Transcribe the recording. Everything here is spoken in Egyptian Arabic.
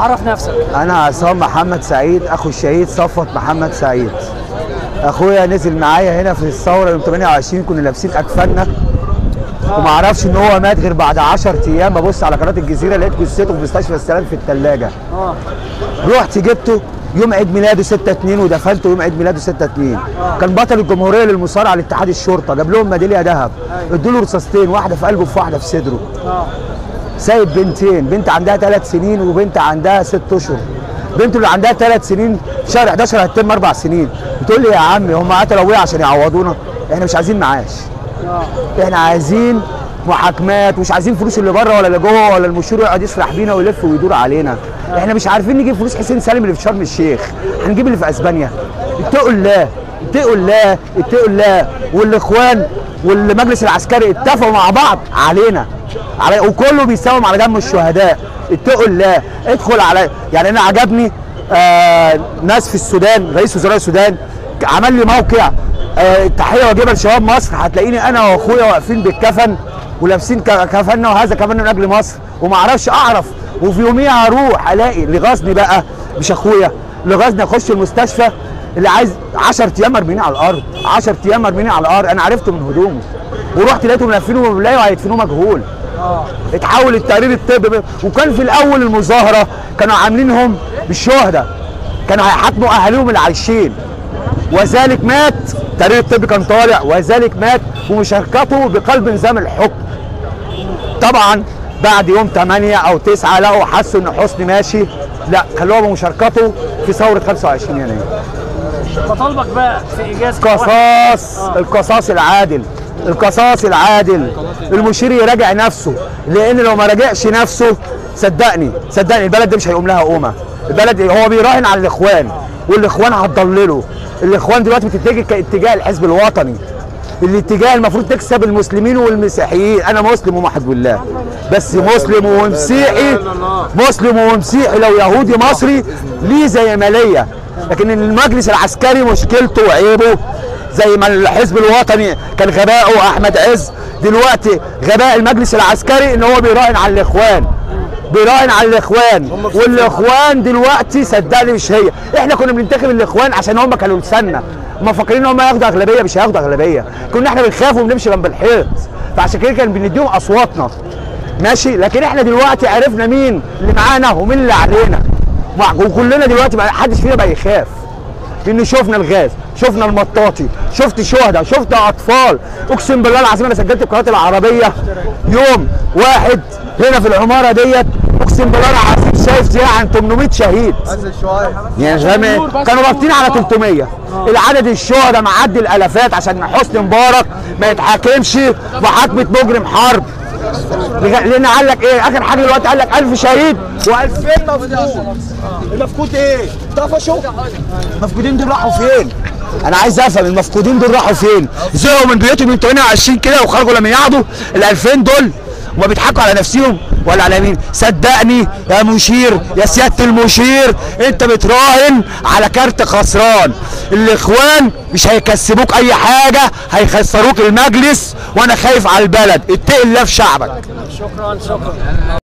عرف نفسك انا عصام محمد سعيد اخو الشهيد صفوت محمد سعيد اخويا نزل معايا هنا في الثوره يوم 28 كنا لابسين اكفاننا وما اعرفش ان هو مات غير بعد 10 ايام ببص على قناه الجزيره لقيت جثته في مستشفى السلام في الثلاجه اه رحت جبته يوم عيد ميلاده 6 2 ودفنته يوم عيد ميلاده 6 2 كان بطل الجمهوريه للمصارعه لاتحاد الشرطه جاب لهم ميداليه ذهب ادوا له رصاصتين واحده في قلبه وفي واحده في صدره اه سايب بنتين بنت عندها ثلاث سنين وبنت عندها ست اشهر بنته اللي عندها ثلاث سنين في شهر 11 هتتم اربع سنين بتقول لي يا عمي هم قتلوا ابويا عشان يعوضونا احنا مش عايزين معاش اه احنا عايزين محاكمات مش عايزين فلوس اللي بره ولا اللي جوه ولا المشير يقعد يسرح بينا ويلف ويدور علينا احنا مش عارفين نجيب فلوس حسين سالم اللي في شرم الشيخ هنجيب اللي في اسبانيا اتقوا الله اتقوا الله اتقوا الله والاخوان والمجلس العسكري اتفقوا مع بعض علينا علي وكله بيساوم على دم الشهداء اتقوا الله ادخل على يعني انا عجبني آه ناس في السودان رئيس وزراء السودان عمل لي موقع آه تحيه واجبه لشباب مصر هتلاقيني انا واخويا واقفين بالكفن ولابسين ك- كفننا وهذا كفن من اجل مصر وما اعرفش اعرف وفي يوميها اروح الاقي اللي غاظني بقى مش اخويا اللي غاظني اخش المستشفى اللي عايز 10 ايام مرميني على الارض 10 ايام مرميني على الارض انا عرفته من هدومه ورحت لقيته ملفينه وملايه وهيدفنوه مجهول اه اتحول التقرير الطبي وكان في الاول المظاهره كانوا عاملينهم بالشهداء كانوا هيحاكموا اهاليهم اللي عايشين وذلك مات التقرير الطبي كان طالع وذلك مات بمشاركته بقلب نظام الحكم طبعا بعد يوم 8 او 9 لقوا حسوا ان حسني ماشي لا خلوها بمشاركته في ثوره 25 يناير بطالبك بقى في ايجاز قصاص القصاص العادل القصاص العادل المشير يراجع نفسه لان لو ما راجعش نفسه صدقني صدقني البلد دي مش هيقوم لها قومه البلد هو بيراهن على الاخوان والاخوان هتضلله الاخوان دلوقتي بتتجه كاتجاه الحزب الوطني الاتجاه المفروض تكسب المسلمين والمسيحيين انا مسلم وموحد بالله بس مسلم ومسيحي مسلم ومسيحي لو يهودي مصري ليه زي ما ليا لكن المجلس العسكري مشكلته وعيبه زي ما الحزب الوطني كان غباؤه احمد عز دلوقتي غباء المجلس العسكري ان هو بيراهن على الاخوان بيراهن على الاخوان والاخوان دلوقتي صدقني مش هي احنا كنا بننتخب الاخوان عشان هم كانوا لساننا هم فاكرين ان هم ياخدوا اغلبيه مش هياخدوا اغلبيه كنا احنا بنخاف وبنمشي جنب الحيط فعشان كده كان بنديهم اصواتنا ماشي لكن احنا دلوقتي عرفنا مين اللي معانا ومين اللي علينا مع- وكلنا دلوقتي بقى حدش فينا بقى يخاف لان شفنا الغاز شفنا المطاطي شفت شهداء شفت اطفال اقسم بالله العظيم انا سجلت في قناه العربيه يوم واحد هنا في العماره ديت اقسم بالله العظيم شايف زياده عن 800 شهيد يعني فاهم كانوا رابطين على 300 العدد الشهداء معدي الالافات عشان حسني مبارك ما يتحاكمش محاكمه مجرم حرب لغ- لان قال لك ايه اخر حاجه دلوقتي قال لك 1000 شهيد و2000 مفقود المفقود ايه؟ طفشوا المفقودين دول راحوا فين؟ انا عايز افهم المفقودين دول راحوا فين؟ زهقوا من بيوتهم من 28 كده وخرجوا لما يقعدوا ال 2000 دول وما بيضحكوا على نفسهم ولا على مين؟ صدقني يا مشير يا سياده المشير انت بتراهن على كارت خسران الاخوان مش هيكسبوك اي حاجه هيخسروك المجلس وانا خايف على البلد اتقي الله في شعبك شكرا شكرا